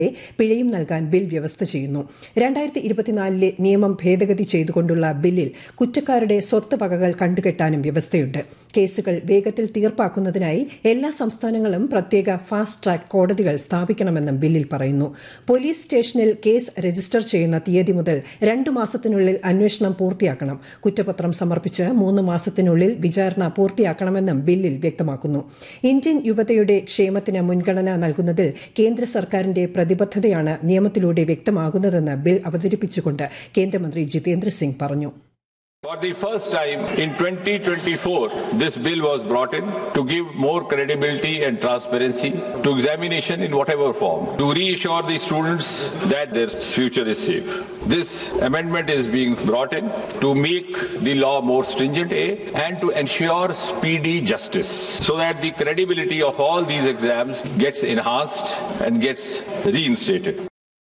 പിഴയും നൽകാൻ ബിൽ വ്യവസ്ഥ ചെയ്യുന്നു രണ്ടായിരത്തി ഇരുപത്തിനാലിലെ നിയമം ഭേദഗതി ചെയ്തുകൊണ്ടുള്ള ബില്ലിൽ കുറ്റക്കാരുടെ സ്വത്ത് വകകൾ കണ്ടുകെട്ടാനും വ്യവസ്ഥയുണ്ട് കേസുകൾ വേഗത്തിൽ തീർപ്പാക്കുന്നതിനായി എല്ലാ സംസ്ഥാനങ്ങളും പ്രത്യേക ഫാസ്റ്റ് ട്രാക്ക് കോടതികൾ സ്ഥാപിക്കണമെന്നും ബില്ലിൽ പറയുന്നു പോലീസ് സ്റ്റേഷനിൽ കേസ് രജിസ്റ്റർ ചെയ്യുന്ന തീയതി മുതൽ രണ്ടു മാസത്തിനുള്ളിൽ അന്വേഷണം പൂർത്തിയാക്കണം കുറ്റപത്രം സമർപ്പിച്ച് മൂന്ന് മാസത്തിനുള്ളിൽ വിചാരണ പൂർത്തിയാക്കണമെന്നും ബില്ലിൽ വ്യക്തമാക്കുന്നു ഇന്ത്യൻ യുവതയുടെ ക്ഷേമത്തിന് മുൻഗണന നൽകുന്നതിൽ കേന്ദ്ര സർക്കാരിന്റെ പ്രതിബദ്ധതയാണ് നിയമത്തിലൂടെ വ്യക്തമാകുന്നതെന്ന് ബിൽ അവതരിപ്പിച്ചുകൊണ്ട് കേന്ദ്രമന്ത്രി ജിതേന്ദ്ര സിംഗ് പറഞ്ഞു For the first time in 2024, this bill was brought in to give more credibility and transparency to examination in whatever form, to reassure the students that their future is safe. This amendment is being brought in to make the law more stringent A, and to ensure speedy justice so that the credibility of all these exams gets enhanced and gets reinstated.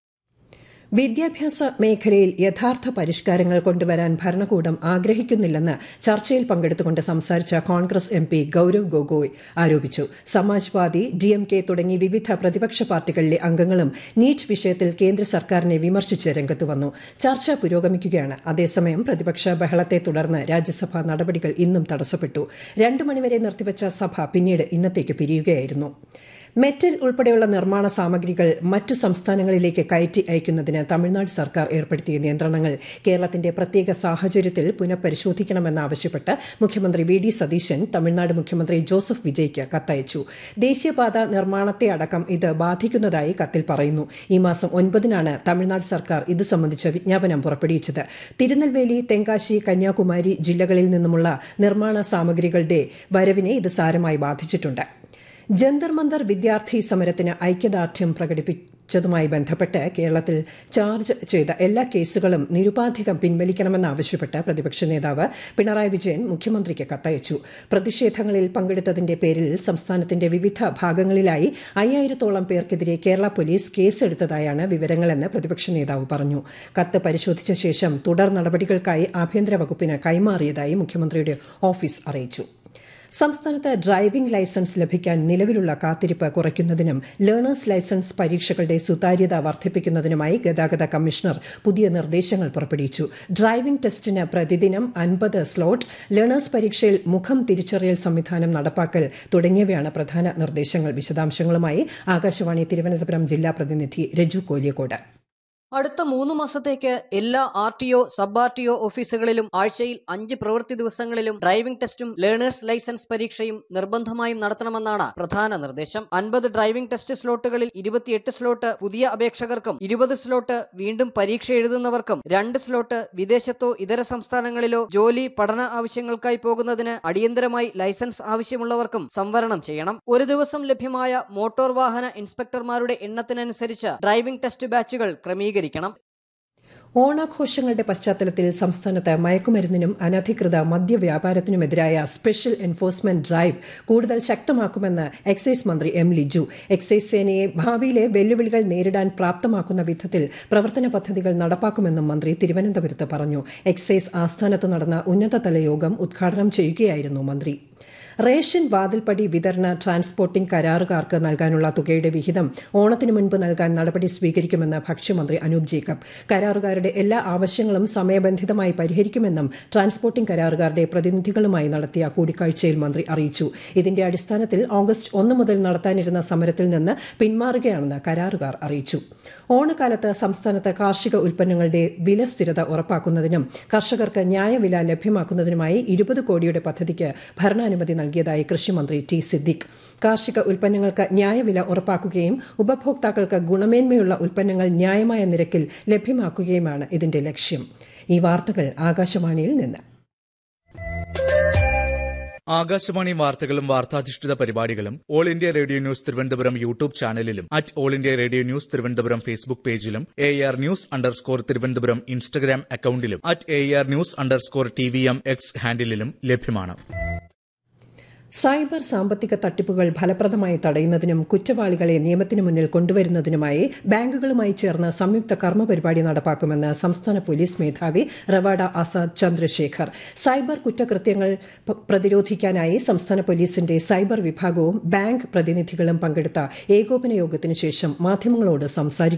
വിദ്യാഭ്യാസ മേഖലയിൽ യഥാർത്ഥ പരിഷ്കാരങ്ങൾ കൊണ്ടുവരാൻ ഭരണകൂടം ആഗ്രഹിക്കുന്നില്ലെന്ന് ചർച്ചയിൽ പങ്കെടുത്തുകൊണ്ട് സംസാരിച്ച Congress M P Gaurav Gogoi ആരോപിച്ചു സമാജ്വാദി ഡിഎംകെ തുടങ്ങി വിവിധ പ്രതിപക്ഷ പാർട്ടികളിലെ അംഗങ്ങളും നീറ്റ് വിഷയത്തിൽ കേന്ദ്ര സർക്കാരിനെ വിമർശിച്ച് രംഗത്ത് വന്നു ചർച്ച പുരോഗമിക്കുകയാണ് അതേസമയം പ്രതിപക്ഷ ബഹളത്തെ തുടർന്ന് രാജ്യസഭാ നടപടികൾ ഇന്നും തടസ്സപ്പെട്ടു രണ്ടു മണിവരെ നിർത്തിവച്ച സഭ പിന്നീട് ഇന്നത്തേക്ക് പിരിയുകയായിരുന്നു മെറ്റൽ ഉൾപ്പെടെയുള്ള നിർമ്മാണ സാമഗ്രികൾ മറ്റു സംസ്ഥാനങ്ങളിലേക്ക് കയറ്റി അയക്കുന്നതിന് തമിഴ്നാട് സർക്കാർ ഏർപ്പെടുത്തിയ നിയന്ത്രണങ്ങൾ കേരളത്തിന്റെ പ്രത്യേക സാഹചര്യത്തിൽ പുനഃപരിശോധിക്കണമെന്നാവശ്യപ്പെട്ട് മുഖ്യമന്ത്രി വി ഡി സതീശൻ തമിഴ്നാട് മുഖ്യമന്ത്രി ജോസഫ് വിജയ്ക്ക് കത്തയച്ചു ദേശീയപാത നിർമ്മാണത്തെ അടക്കം ഇത് ബാധിക്കുന്നതായി കത്തിൽ പറയുന്നു ഈ മാസം ഒൻപതിനാണ് തമിഴ്നാട് സർക്കാർ ഇത് സംബന്ധിച്ച വിജ്ഞാപനം പുറപ്പെടുവിച്ചത് തിരുനെൽവേലി തെങ്കാശി കന്യാകുമാരി ജില്ലകളിൽ നിന്നുമുള്ള നിർമ്മാണ സാമഗ്രികളുടെ വരവിനെ ഇത് സാരമായി ബാധിച്ചിട്ടുണ്ട് ജന്തർ മന്ദർ വിദ്യാർത്ഥി സമരത്തിന് ഐക്യദാർഢ്യം പ്രകടിപ്പിച്ചതുമായി ബന്ധപ്പെട്ട് കേരളത്തിൽ ചാർജ് ചെയ്ത എല്ലാ കേസുകളും നിരുപാധികം പിൻവലിക്കണമെന്നാവശ്യപ്പെട്ട് പ്രതിപക്ഷ നേതാവ് പിണറായി വിജയൻ മുഖ്യമന്ത്രിക്ക് കത്തയച്ചു പ്രതിഷേധങ്ങളിൽ പങ്കെടുത്തതിന്റെ പേരിൽ സംസ്ഥാനത്തിന്റെ വിവിധ ഭാഗങ്ങളിലായി അയ്യായിരത്തോളം പേർക്കെതിരെ കേരള പോലീസ് കേസെടുത്തതായാണ് വിവരങ്ങളെന്ന് പ്രതിപക്ഷ നേതാവ് പറഞ്ഞു കത്ത് പരിശോധിച്ച ശേഷം തുടർ നടപടികൾക്കായി ആഭ്യന്തര വകുപ്പിന് കൈമാറിയതായി മുഖ്യമന്ത്രിയുടെ ഓഫീസ് അറിയിച്ചു സംസ്ഥാനത്ത് ഡ്രൈവിംഗ് ലൈസൻസ് ലഭിക്കാൻ നിലവിലുള്ള കാത്തിരിപ്പ് കുറയ്ക്കുന്നതിനും ലേണേഴ്സ് ലൈസൻസ് പരീക്ഷകളുടെ സുതാര്യത വർദ്ധിപ്പിക്കുന്നതിനുമായി ഗതാഗത കമ്മീഷണർ പുതിയ നിർദ്ദേശങ്ങൾ പുറപ്പെടുവിച്ചു ഡ്രൈവിംഗ് ടെസ്റ്റിന് പ്രതിദിനം അൻപത് സ്ലോട്ട് ലേണേഴ്സ് പരീക്ഷയിൽ മുഖം തിരിച്ചറിയൽ സംവിധാനം നടപ്പാക്കൽ തുടങ്ങിയവയാണ് പ്രധാന നിർദ്ദേശങ്ങൾ വിശദാംശങ്ങളുമായി ആകാശവാണി തിരുവനന്തപുരം ജില്ലാ പ്രതിനിധി രജു കോലിയക്കോട് അടുത്ത മൂന്ന് മാസത്തേക്ക് എല്ലാ R T O sub R T O ഓഫീസുകളിലും ആഴ്ചയിൽ അഞ്ച് പ്രവൃത്തി ദിവസങ്ങളിലും ഡ്രൈവിംഗ് ടെസ്റ്റും ലേണേഴ്സ് ലൈസൻസ് പരീക്ഷയും നിർബന്ധമായും നടത്തണമെന്നാണ് പ്രധാന നിർദ്ദേശം അൻപത് ഡ്രൈവിംഗ് ടെസ്റ്റ് സ്ലോട്ടുകളിൽ ഇരുപത്തിയെട്ട് സ്ലോട്ട് പുതിയ അപേക്ഷകർക്കും ഇരുപത് സ്ലോട്ട് വീണ്ടും പരീക്ഷ എഴുതുന്നവർക്കും രണ്ട് സ്ലോട്ട് വിദേശത്തോ ഇതര സംസ്ഥാനങ്ങളിലോ ജോലി പഠന ആവശ്യങ്ങൾക്കായി പോകുന്നതിന് അടിയന്തരമായി ലൈസൻസ് ആവശ്യമുള്ളവർക്കും സംവരണം ചെയ്യണം ഒരു ദിവസം ലഭ്യമായ മോട്ടോർ വാഹന ഇൻസ്പെക്ടർമാരുടെ എണ്ണത്തിനനുസരിച്ച് ഡ്രൈവിംഗ് ടെസ്റ്റ് ബാച്ചുകൾ ക്രമീകരിക്കും ക്രമീകരിക്കണം ഓണാഘോഷങ്ങളുടെ പശ്ചാത്തലത്തിൽ സംസ്ഥാനത്ത് മയക്കുമരുന്നിനും അനധികൃത മദ്യവ്യാപാരത്തിനുമെതിരായ സ്പെഷ്യൽ എൻഫോഴ്സ്മെന്റ് ഡ്രൈവ് കൂടുതൽ ശക്തമാക്കുമെന്ന് എക്സൈസ് മന്ത്രി എം ലിജു എക്സൈസ് സേനയെ ഭാവിയിലെ വെല്ലുവിളികൾ നേരിടാൻ പ്രാപ്തമാക്കുന്ന വിധത്തിൽ പ്രവർത്തന പദ്ധതികൾ നടപ്പാക്കുമെന്നും മന്ത്രി തിരുവനന്തപുരത്ത് പറഞ്ഞു എക്സൈസ് ആസ്ഥാനത്ത് നടന്ന ഉന്നതതല യോഗം ഉദ്ഘാടനം ചെയ്യുകയായിരുന്നു മന്ത്രി റേഷൻ വാതിൽപ്പടി വിതരണ ട്രാൻസ്പോർട്ടിംഗ് കരാറുകാർക്ക് നൽകാനുള്ള തുകയുടെ വിഹിതം ഓണത്തിനു മുൻപ് നൽകാൻ നടപടി സ്വീകരിക്കുമെന്ന് ഭക്ഷ്യമന്ത്രി അനൂപ് ജേക്കബ് കരാറുകാരുടെ എല്ലാ ആവശ്യങ്ങളും സമയബന്ധിതമായി പരിഹരിക്കുമെന്നും ട്രാൻസ്പോർട്ടിംഗ് കരാറുകാരുടെ പ്രതിനിധികളുമായി നടത്തിയ കൂടിക്കാഴ്ചയിൽ മന്ത്രി അറിയിച്ചു ഇതിന്റെ അടിസ്ഥാനത്തിൽ ഓഗസ്റ്റ് ഒന്ന് മുതൽ നടത്താനിരുന്ന സമരത്തിൽ നിന്ന് പിന്മാറുകയാണെന്ന് കരാറുകാർ അറിയിച്ചു ഓണക്കാലത്ത് സംസ്ഥാനത്ത് കാർഷിക ഉൽപ്പന്നങ്ങളുടെ വില സ്ഥിരത ഉറപ്പാക്കുന്നതിനും കർഷകർക്ക് ന്യായവില ലഭ്യമാക്കുന്നതിനുമായി ഇരുപത് കോടിയുടെ പദ്ധതിക്ക് ഭരണാനുമതി നൽകിയതായി കൃഷിമന്ത്രി ടി സിദ്ദിഖ് കാർഷിക ഉൽപ്പന്നങ്ങൾക്ക് ന്യായവില ഉറപ്പാക്കുകയും ഉപഭോക്താക്കൾക്ക് ഗുണമേന്മയുള്ള ഉൽപ്പന്നങ്ങൾ ന്യായമായ നിരക്കിൽ ലഭ്യമാക്കുകയുമാണ് ഇതിന്റെ ലക്ഷ്യം ഈ വാർത്തകൾ ആകാശവാണിയിൽ നിന്ന് ആകാശവാണി വാർത്തകളും വാർത്താധിഷ്ഠിത പരിപാടികളും all India radio news Thiruvananthapuram YouTube ചാനലിലും at all India radio news Thiruvananthapuram Facebook പേജിലും A R news underscore Thiruvananthapuram Instagram അക്കൌണ്ടിലും at A R news underscore T V M X ഹാൻഡിലും ലഭ്യമാണ് സൈബർ സാമ്പത്തിക തട്ടിപ്പുകൾ ഫലപ്രദമായി തടയുന്നതിനും കുറ്റവാളികളെ നിയമത്തിന് മുന്നിൽ കൊണ്ടുവരുന്നതിനുമായി ബാങ്കുകളുമായി ചേർന്ന് സംയുക്ത കർമ്മ പരിപാടി നടപ്പാക്കുമെന്ന് സംസ്ഥാന പോലീസ് മേധാവി റവാഡ ആസാദ് ചന്ദ്രശേഖർ സൈബർ കുറ്റകൃത്യങ്ങൾ പ്രതിരോധിക്കാനായി സംസ്ഥാന പോലീസിന്റെ സൈബർ വിഭാഗവും ബാങ്ക് പ്രതിനിധികളും പങ്കെടുത്ത ഏകോപന യോഗത്തിന് ശേഷം മാധ്യമങ്ങളോട് സംസാരിക്കും